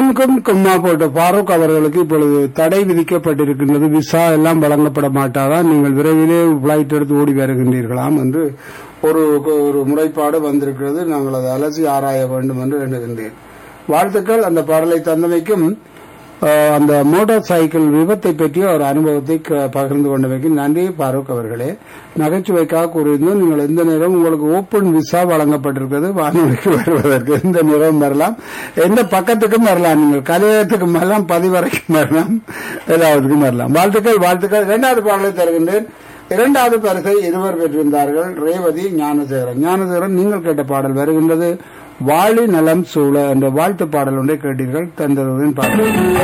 ஈரானுக்கும் கும்மா போட்ட ஃபாரூக் அவர்களுக்கு இப்பொழுது தடை விதிக்கப்பட்டிருக்கின்றது விசா எல்லாம் வழங்கப்பட மாட்டாதான் நீங்கள் விரைவிலே பிளைட் எடுத்து ஓடி வருகின்றீர்களாம் என்று ஒரு ஒரு முறைப்பாடு வந்திருக்கிறது நாங்கள் அதை அலசி ஆராய வேண்டும் என்று எண்ணுகின்றேன் வாழ்த்துக்கள் அந்த பாடலை தந்தமைக்கும் அஹ், அந்த மோட்டார் சைக்கிள் விபத்தை பற்றிய ஒரு அனுபவத்தை க- பகிர்ந்து கொண்டமைக்கு நன்றி பாரூக் அவர்களே நகைச்சுவைக்காக கூறியிருந்தோம் நீங்கள் எந்த நேரம் உங்களுக்கு ஓப்பன் விசா வழங்கப்பட்டிருக்கிறது வானொலிக்கு வருவதற்கு எந்த நேரம் வரலாம் எந்த பக்கத்துக்கும் வரலாம் நீங்கள் கலையத்துக்கும் வரலாம் பதிவரைக்கும் வரலாம் எல்லாத்துக்கும் வரலாம் வாழ்த்துக்கள் வாழ்த்துக்கள் இரண்டாவது பாடலை தருகின்றேன் இரண்டாவது பரிசை இருவர் பெற்றிருந்தார்கள் ரேவதி ஞானசேகரன் ஞானசேகரன் நீங்கள் கேட்ட பாடல் வருகின்றது வாழி நலம் சூழ என்ற வாழ்த்து பாடல் ஒன்றை கேட்டீர்கள் தந்ததுடன் பாடல்